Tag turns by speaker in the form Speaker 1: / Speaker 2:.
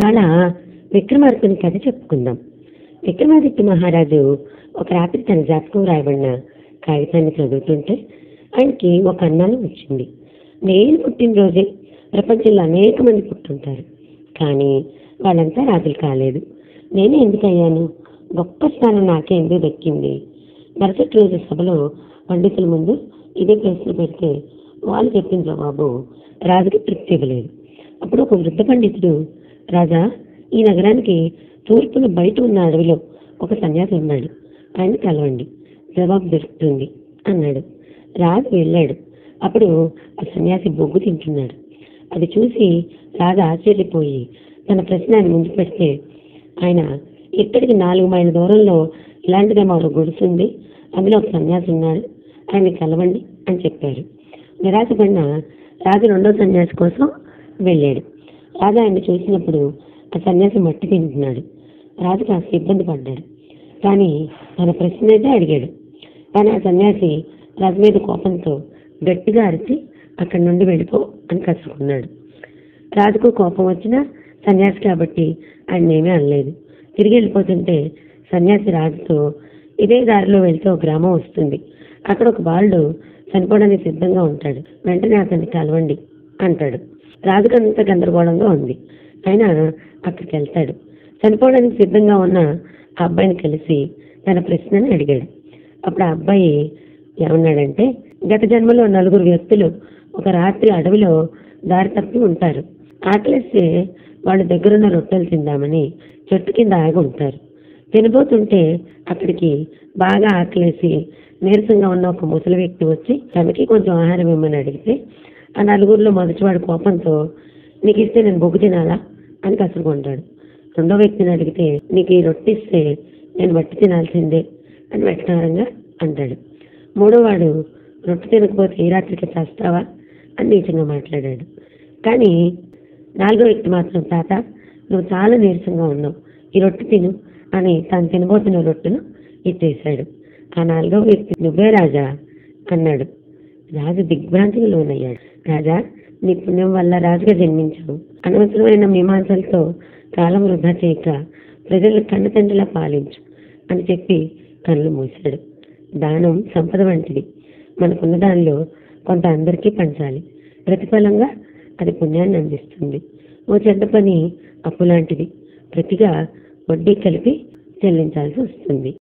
Speaker 1: ఇవాళ విక్రమార్కుని కథ చెప్పుకుందాం విక్రమాదిత్య మహారాజు ఒక రాత్రి తన జాతకం రాయబడిన కాగితాన్ని చదువుతుంటే ఆయనకి ఒక అనుమానం వచ్చింది నేను పుట్టినరోజే ప్రపంచంలో అనేక మంది పుట్టుంటారు కానీ వాళ్ళంతా రాజులు కాలేదు నేనే ఎందుకు అయ్యాను గొప్ప స్థానం నాకే ఎందుకు దక్కింది మరుసటి రోజు సభలో పండితుల ముందు ఇదే ప్రశ్న పెడితే వాళ్ళు చెప్పిన జవాబు రాజుకి తృప్తి ఇవ్వలేదు అప్పుడు ఒక వృద్ధ పండితుడు రాజా ఈ నగరానికి తూర్పున బయట ఉన్న అడవిలో ఒక సన్యాసి ఉన్నాడు ఆయన కలవండి జవాబు దొరుకుతుంది అన్నాడు రాజు వెళ్ళాడు అప్పుడు ఆ సన్యాసి బొగ్గు తింటున్నాడు అది చూసి రాజు ఆశ్చర్యపోయి తన ప్రశ్న ఆయన ముందు పెడితే ఆయన ఇక్కడికి నాలుగు మైళ్ళ దూరంలో ఇలాంటిదే మరో గుడిసుంది అందులో ఒక సన్యాసి ఉన్నాడు ఆయన కలవండి అని చెప్పారు నిరాశపడిన రాజు రెండో సన్యాసి కోసం వెళ్ళాడు రాజు ఆయన్ని చూసినప్పుడు ఆ సన్యాసి మట్టి తింటున్నాడు రాజు కాస్త ఇబ్బంది పడ్డాడు కానీ తన ప్రశ్న అయితే అడిగాడు కానీ ఆ సన్యాసి రాజు మీద కోపంతో గట్టిగా అరిచి అక్కడి నుండి వెళ్ళిపో అని కసుకున్నాడు రాజుకు కోపం వచ్చినా సన్యాసి కాబట్టి ఆయన ఏమీ అనలేదు తిరిగి వెళ్ళిపోతుంటే సన్యాసి రాజుతో ఇదే దారిలో వెళ్తే ఒక గ్రామం వస్తుంది అక్కడ ఒక బాలుడు చనిపోవడానికి సిద్ధంగా ఉంటాడు వెంటనే అతన్ని కలవండి అంటాడు రాజుకు అంత గందరగోళంగా ఉంది ఆయన అక్కడికి వెళ్తాడు చనిపోవడానికి సిద్ధంగా ఉన్న ఆ అబ్బాయిని కలిసి తన ప్రశ్నని అడిగాడు అప్పుడు ఆ అబ్బాయి ఏమన్నాడంటే గత జన్మలో నలుగురు వ్యక్తులు ఒక రాత్రి అడవిలో దారి తప్పి ఉంటారు ఆకలిస్తే వాళ్ళ దగ్గరున్న రొట్టెలు తిందామని చెట్టు కింద ఆగి ఉంటారు తినబోతుంటే అక్కడికి బాగా ఆకలేసి నీరసంగా ఉన్న ఒక ముసలి వ్యక్తి వచ్చి తనకి కొంచెం ఆహారం ఇమ్మని అడిగితే ఆ నలుగురిలో మొదటివాడు కోపంతో నీకు ఇస్తే నేను బొగ్గు తినాలా అని కసురుకుంటాడు రెండో వ్యక్తిని అడిగితే నీకు ఈ రొట్టె ఇస్తే నేను మట్టి తినాల్సిందే అని వెటకారంగా అంటాడు మూడోవాడు రొట్టె తినకపోతే ఈ రాత్రికి చేస్తావా అని నీచంగా మాట్లాడాడు కానీ నాలుగో వ్యక్తి మాత్రం తాత నువ్వు చాలా నీరసంగా ఉన్నావు ఈ రొట్టె తిను అని తాను తినబోతున్న రొట్టెను ఇచ్చేశాడు ఆ నాలుగో వ్యక్తి నువ్వే రాజా అన్నాడు రాజు దిగ్భ్రాంతికి లోనయ్యాడు రాజా నీ పుణ్యం వల్ల రాజుగా జన్మించావు అనవసరమైన మీమాంసలతో కాలం వృధా చేయక ప్రజలను కన్న తండ్రిలా పాలించు అని చెప్పి కళ్ళు మూశాడు దానం సంపద వంటిది మనకున్న దానిలో కొంత అందరికీ పంచాలి ప్రతిఫలంగా అది పుణ్యాన్ని అందిస్తుంది ఓ చెడ్డ పని అప్పు లాంటిది ప్రతిగా వడ్డీ కలిపి చెల్లించాల్సి వస్తుంది